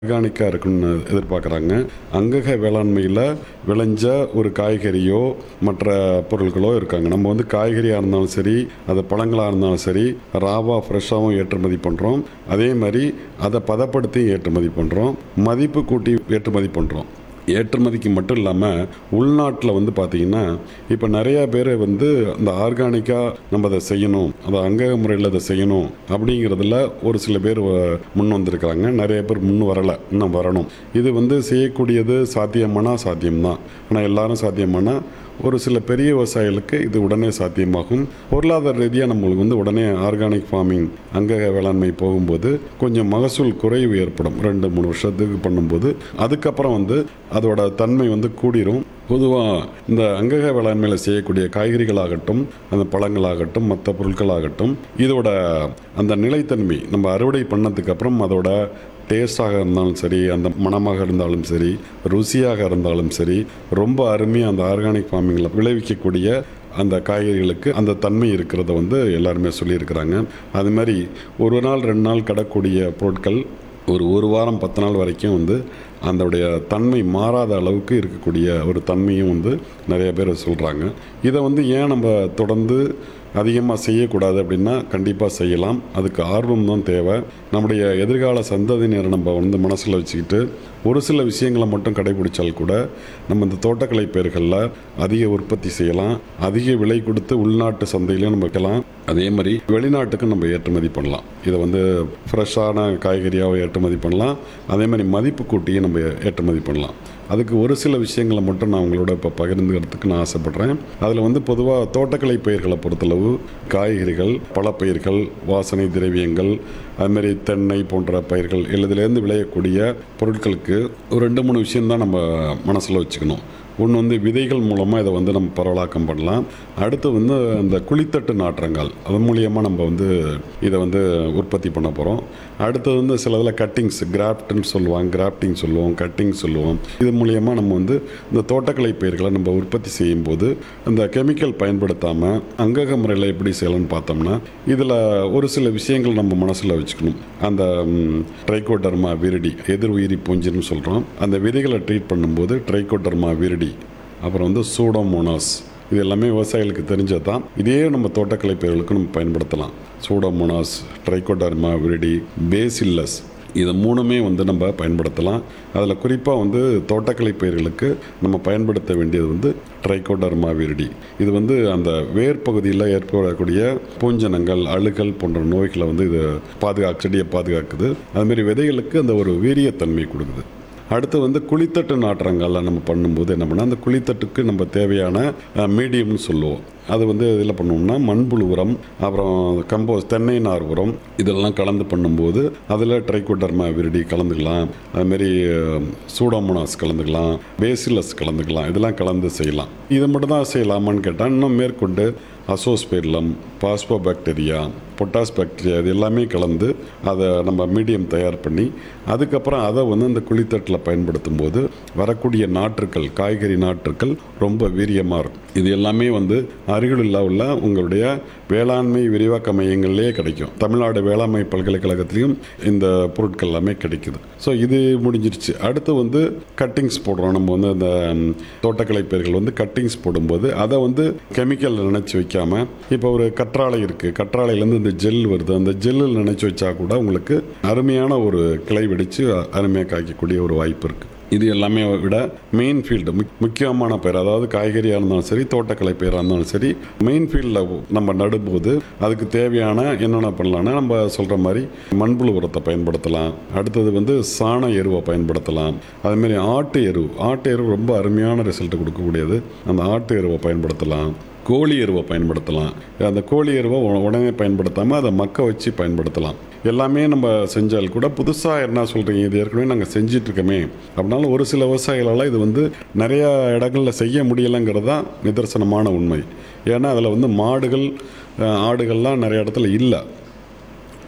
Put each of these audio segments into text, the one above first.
ஆர்கானிக்காக இருக்குன்னு எதிர்பார்க்குறாங்க அங்கக வேளாண்மையில் விளைஞ்ச ஒரு காய்கறியோ மற்ற பொருட்களோ இருக்காங்க நம்ம வந்து காய்கறியாக இருந்தாலும் சரி அது பழங்களாக இருந்தாலும் சரி ராவா ஃப்ரெஷ்ஷாகவும் ஏற்றுமதி பண்ணுறோம் அதே மாதிரி அதை பதப்படுத்தி ஏற்றுமதி பண்ணுறோம் மதிப்பு கூட்டி ஏற்றுமதி பண்ணுறோம் ஏற்றுமதிக்கு மட்டும் இல்லாமல் உள்நாட்டில் வந்து பார்த்திங்கன்னா இப்போ நிறைய பேர் வந்து அந்த ஆர்கானிக்காக நம்ம அதை செய்யணும் அதை அங்கக முறையில் அதை செய்யணும் அப்படிங்கிறதுல ஒரு சில பேர் வ- முன் வந்திருக்கிறாங்க நிறைய பேர் முன் வரலை இன்னும் வரணும் இது வந்து செய்யக்கூடியது சாத்தியமானா சாத்தியம்தான் ஆனால் எல்லாரும் சாத்தியமானா ஒரு சில பெரிய விவசாயிகளுக்கு இது உடனே சாத்தியமாகும் பொருளாதார ரீதியாக நம்மளுக்கு வந்து உடனே ஆர்கானிக் ஃபார்மிங் அங்கக வேளாண்மை போகும்போது கொஞ்சம் மகசூல் குறைவு ஏற்படும் ரெண்டு மூணு வருஷத்துக்கு பண்ணும்போது அதுக்கப்புறம் வந்து அதோட தன்மை வந்து கூடிரும் பொதுவாக இந்த அங்கக வேளாண்மையில் செய்யக்கூடிய காய்கறிகளாகட்டும் அந்த பழங்களாகட்டும் மற்ற பொருட்களாகட்டும் இதோட அந்த நிலைத்தன்மை நம்ம அறுவடை பண்ணதுக்கு அப்புறம் அதோட டேஸ்டாக இருந்தாலும் சரி அந்த மணமாக இருந்தாலும் சரி ருசியாக இருந்தாலும் சரி ரொம்ப அருமையாக அந்த ஆர்கானிக் ஃபார்மிங்கில் விளைவிக்கக்கூடிய அந்த காய்கறிகளுக்கு அந்த தன்மை இருக்கிறத வந்து எல்லாருமே சொல்லியிருக்கிறாங்க அது மாதிரி ஒரு நாள் ரெண்டு நாள் கிடக்கூடிய பொருட்கள் ஒரு ஒரு வாரம் பத்து நாள் வரைக்கும் வந்து அதோடைய தன்மை மாறாத அளவுக்கு இருக்கக்கூடிய ஒரு தன்மையும் வந்து நிறைய பேர் சொல்கிறாங்க இதை வந்து ஏன் நம்ம தொடர்ந்து அதிகமாக செய்யக்கூடாது அப்படின்னா கண்டிப்பாக செய்யலாம் அதுக்கு ஆர்வம் தான் தேவை நம்முடைய எதிர்கால சந்ததியினரை நம்ம வந்து மனசில் வச்சுக்கிட்டு ஒரு சில விஷயங்களை மட்டும் கடைபிடிச்சால் கூட நம்ம இந்த தோட்டக்கலை பயிர்களில் அதிக உற்பத்தி செய்யலாம் அதிக விலை கொடுத்து உள்நாட்டு சந்தையிலையும் நம்ம வைக்கலாம் அதே மாதிரி வெளிநாட்டுக்கு நம்ம ஏற்றுமதி பண்ணலாம் இதை வந்து ஃப்ரெஷ்ஷான காய்கறியாக ஏற்றுமதி பண்ணலாம் அதே மாதிரி மதிப்பு கூட்டியும் நம்ம ஏற்றுமதி பண்ணலாம் அதுக்கு ஒரு சில விஷயங்களை மட்டும் நான் உங்களோட இப்போ பகிர்ந்துக்கிறதுக்கு நான் ஆசைப்பட்றேன் அதில் வந்து பொதுவாக தோட்டக்கலை பயிர்களை பொறுத்தளவு காய்கறிகள் பழப்பயிர்கள் வாசனை திரவியங்கள் அதுமாரி தென்னை போன்ற பயிர்கள் இதுலேருந்து விளையக்கூடிய பொருட்களுக்கு ஒரு ரெண்டு மூணு விஷயம்தான் நம்ம மனசில் வச்சுக்கணும் ஒன்று வந்து விதைகள் மூலமாக இதை வந்து நம்ம பரவலாக்கம் பண்ணலாம் அடுத்து வந்து அந்த குழித்தட்டு நாற்றங்கள் அது மூலியமாக நம்ம வந்து இதை வந்து உற்பத்தி பண்ண போகிறோம் அடுத்தது வந்து சில இதில் கட்டிங்ஸ் கிராஃப்ட்னு சொல்லுவாங்க கிராஃப்டிங் சொல்லுவோம் கட்டிங் சொல்லுவோம் இது மூலியமாக நம்ம வந்து இந்த தோட்டக்கலை பயிர்களை நம்ம உற்பத்தி செய்யும்போது அந்த கெமிக்கல் பயன்படுத்தாமல் அங்கக முறையில் எப்படி செய்யலாம்னு பார்த்தோம்னா இதில் ஒரு சில விஷயங்கள் நம்ம மனசில் வச்சுக்கணும் அந்த ட்ரைகோடர்மா விரிடி எதிர் உயிரி பூஞ்சின்னு சொல்கிறோம் அந்த விதைகளை ட்ரீட் பண்ணும்போது ட்ரைகோடர்மா விரிடி அப்புறம் வந்து சூடோமோனாஸ் இது எல்லாமே விவசாயிகளுக்கு தெரிஞ்சது தான் இதே நம்ம தோட்டக்கலை பயிர்களுக்கு நம்ம பயன்படுத்தலாம் சூடோமோனாஸ் ட்ரைகோடர்மா விரிடி பேசில்லஸ் இது மூணுமே வந்து நம்ம பயன்படுத்தலாம் அதில் குறிப்பாக வந்து தோட்டக்கலை பயிர்களுக்கு நம்ம பயன்படுத்த வேண்டியது வந்து ட்ரைகோடர்மா விரிடி இது வந்து அந்த வேர் பகுதியில் ஏற்படக்கூடிய பூஞ்சனங்கள் அழுகல் போன்ற நோய்களை வந்து இது பாதுகாக்க செடியை பாதுகாக்குது அதுமாரி விதைகளுக்கு அந்த ஒரு வீரியத்தன்மை கொடுக்குது அடுத்து வந்து குழித்தட்டு நாற்றங்கள்லாம் நம்ம பண்ணும்போது என்ன பண்ணால் அந்த குழித்தட்டுக்கு நம்ம தேவையான மீடியம்னு சொல்லுவோம் அது வந்து இதில் பண்ணோம்னா மண்புழு உரம் அப்புறம் கம்போஸ் தென்னை நார் உரம் இதெல்லாம் கலந்து பண்ணும்போது அதில் ட்ரைகோடர்மா விரிடி கலந்துக்கலாம் அதுமாரி சூடோமோனாஸ் கலந்துக்கலாம் பேசிலஸ் கலந்துக்கலாம் இதெல்லாம் கலந்து செய்யலாம் இது மட்டும் தான் செய்யலாமான்னு கேட்டால் இன்னும் மேற்கொண்டு azospirillum phospho bacteria potash bacteria இது எல்லாமே கலந்து அதை நம்ம மீடியம் தயார் பண்ணி அதுக்கப்புறம் அதை வந்து அந்த குழித்தட்டில் பயன்படுத்தும் போது வரக்கூடிய நாற்றுக்கள் காய்கறி நாற்றுக்கள் ரொம்ப வீரியமாக இருக்கும் இது எல்லாமே வந்து அருகிலுள்ள உள்ள உங்களுடைய வேளாண்மை விரிவாக்க மையங்கள்லேயே கிடைக்கும் தமிழ்நாடு வேளாண்மை பல்கலைக்கழகத்திலையும் இந்த பொருட்கள் எல்லாமே கிடைக்குது ஸோ இது முடிஞ்சிருச்சு அடுத்து வந்து கட்டிங்ஸ் போடுறோம் நம்ம வந்து அந்த ம், தோட்டக்கலை பயிர்கள் வந்து கட்டிங்ஸ் போடும்போது அதை வந்து கெமிக்கல் நினச்சி வைக்காம இப்போ ஒரு கற்றாழை இருக்குது கற்றாழையிலேருந்து இந்த ஜெல் வருது அந்த ஜெல்லில் நினச்சி வச்சா கூட உங்களுக்கு அருமையான ஒரு கிளை வெடித்து அருமையாக காய்க்கக்கூடிய ஒரு வாய்ப்பு இருக்குது இது எல்லாமே விட மெயின் ஃபீல்டு முக்கியமான பயிர் அதாவது காய்கறியாக இருந்தாலும் சரி தோட்டக்கலை பயிராக இருந்தாலும் சரி மெயின் ஃபீல்டில் நம்ம நடும்போது அதுக்கு தேவையான என்னென்ன பண்ணலாம்னா நம்ம சொல்கிற மாதிரி மண்புழு உரத்தை பயன்படுத்தலாம் அடுத்தது வந்து சாண எருவை பயன்படுத்தலாம் அதுமாரி ஆட்டு எரு ஆட்டு எரு ரொம்ப அருமையான ரிசல்ட் கொடுக்கக்கூடியது அந்த ஆட்டு எருவை பயன்படுத்தலாம் கோழி எருவை பயன்படுத்தலாம் அந்த கோழி எருவை உ- உடனே பயன்படுத்தாமல் அதை மக்க வச்சு பயன்படுத்தலாம் எல்லாமே நம்ம செஞ்சால் கூட புதுசாக என்ன சொல்கிறீங்க இது ஏற்கனவே நாங்கள் செஞ்சிட்ருக்கோமே அப்படின்னாலும் ஒரு சில விவசாயிகளால் இது வந்து நிறையா இடங்களில் செய்ய முடியலைங்கிறது தான் நிதர்சனமான உண்மை ஏன்னா அதில் வந்து மாடுகள் அஹ், ஆடுகள்லாம் நிறைய இடத்துல இல்லை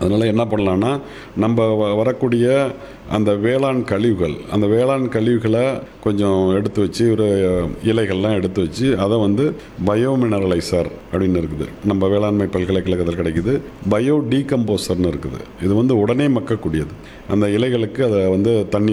அதனால் என்ன பண்ணலான்னா நம்ம வ- வரக்கூடிய அந்த வேளாண் கழிவுகள் அந்த வேளாண் கழிவுகளை கொஞ்சம் எடுத்து வச்சு ஒரு இலைகள்லாம் எடுத்து வச்சு அதை வந்து பயோமினரலைசர் அப்படின்னு இருக்குது நம்ம வேளாண்மை பல்கலைக்கழகத்தில் கிடைக்குது பயோ டீகம்போசர்னு இருக்குது இது வந்து உடனே மக்கக்கூடியது அந்த இலைகளுக்கு அதை வந்து தண்ணி